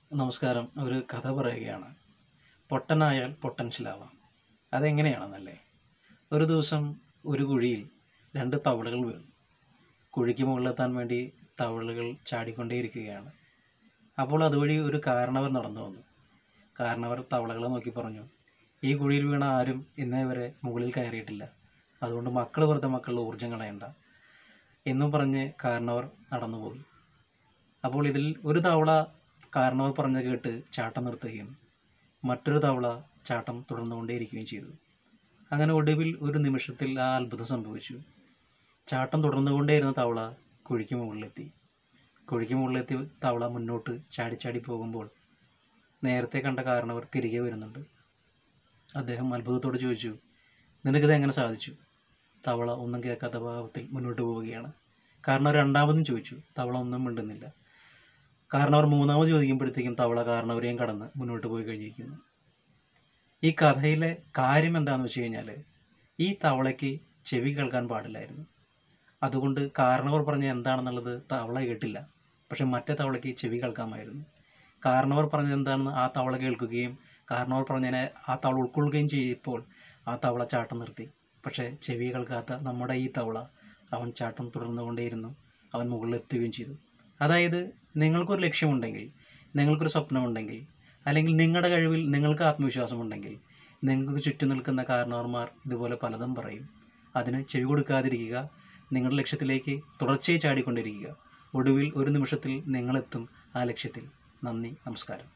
നമസ്കാരം ഒരു കഥ പറയുകയാണ് പൊട്ടനായാൽ പൊട്ടൻഷ്യലാവാം അതെങ്ങനെയാണെന്നല്ലേ ഒരു ദിവസം ഒരു കുഴിയിൽ രണ്ട് തവളകൾ വീണു കുഴിക്ക് മുകളിലെത്താൻ വേണ്ടി തവളകൾ ചാടിക്കൊണ്ടേയിരിക്കുകയാണ് അപ്പോൾ അതുവഴി ഒരു കാരണവർ നടന്നു വന്നു കാരണവർ തവളകളെ നോക്കി പറഞ്ഞു ഈ കുഴിയിൽ വീണ ആരും ഇന്നേ വരെ മുകളിൽ കയറിയിട്ടില്ല അതുകൊണ്ട് മക്കൾ വെറുതെ മക്കളുടെ ഊർജ്ജം കളയണ്ട എന്നും പറഞ്ഞ് കാരണവർ നടന്നുപോയി അപ്പോൾ ഇതിൽ ഒരു തവള കാരണവർ പറഞ്ഞ കേട്ട് ചാട്ടം നിർത്തുകയും മറ്റൊരു തവള ചാട്ടം തുടർന്നുകൊണ്ടേയിരിക്കുകയും ചെയ്തു അങ്ങനെ ഒടുവിൽ ഒരു നിമിഷത്തിൽ ആ അത്ഭുതം സംഭവിച്ചു ചാട്ടം തുടർന്നുകൊണ്ടേയിരുന്ന തവള കുഴിക്ക് മുകളിലെത്തി കുഴിക്ക് മുകളിലെത്തി തവള മുന്നോട്ട് ചാടി ചാടി പോകുമ്പോൾ നേരത്തെ കണ്ട കാരണവർ തിരികെ വരുന്നുണ്ട് അദ്ദേഹം അത്ഭുതത്തോട് ചോദിച്ചു നിനക്കിത് എങ്ങനെ സാധിച്ചു തവള ഒന്നും കേൾക്കാത്ത ഭാവത്തിൽ മുന്നോട്ട് പോവുകയാണ് കാരണം രണ്ടാമതും ചോദിച്ചു തവള ഒന്നും മിണ്ടുന്നില്ല കാരണം അവർ മൂന്നാമത് ചോദിക്കുമ്പോഴത്തേക്കും തവള കാരണവരെയും കടന്ന് മുന്നോട്ട് പോയി കഴിഞ്ഞിരിക്കുന്നു ഈ കഥയിലെ കാര്യം എന്താണെന്ന് വെച്ച് കഴിഞ്ഞാൽ ഈ തവളയ്ക്ക് ചെവി കേൾക്കാൻ പാടില്ലായിരുന്നു അതുകൊണ്ട് കാരണവർ പറഞ്ഞ എന്താണെന്നുള്ളത് തവള കേട്ടില്ല പക്ഷെ മറ്റേ തവളയ്ക്ക് ചെവി കേൾക്കാമായിരുന്നു കാരണവർ പറഞ്ഞത് എന്താണെന്ന് ആ തവള കേൾക്കുകയും കാരണവർ പറഞ്ഞതിനെ ആ തവള ഉൾക്കൊള്ളുകയും ചെയ്തപ്പോൾ ആ തവള ചാട്ടം നിർത്തി പക്ഷേ ചെവി കേൾക്കാത്ത നമ്മുടെ ഈ തവള അവൻ ചാട്ടം തുടർന്നുകൊണ്ടേയിരുന്നു അവൻ മുകളിലെത്തുകയും ചെയ്തു അതായത് നിങ്ങൾക്കൊരു ലക്ഷ്യമുണ്ടെങ്കിൽ നിങ്ങൾക്കൊരു സ്വപ്നമുണ്ടെങ്കിൽ അല്ലെങ്കിൽ നിങ്ങളുടെ കഴിവിൽ നിങ്ങൾക്ക് ആത്മവിശ്വാസമുണ്ടെങ്കിൽ നിങ്ങൾക്ക് ചുറ്റും നിൽക്കുന്ന കാരണവർമാർ ഇതുപോലെ പലതും പറയും അതിന് ചെവി കൊടുക്കാതിരിക്കുക നിങ്ങളുടെ ലക്ഷ്യത്തിലേക്ക് തുടർച്ചയായി ചാടിക്കൊണ്ടിരിക്കുക ഒടുവിൽ ഒരു നിമിഷത്തിൽ നിങ്ങളെത്തും ആ ലക്ഷ്യത്തിൽ നന്ദി നമസ്കാരം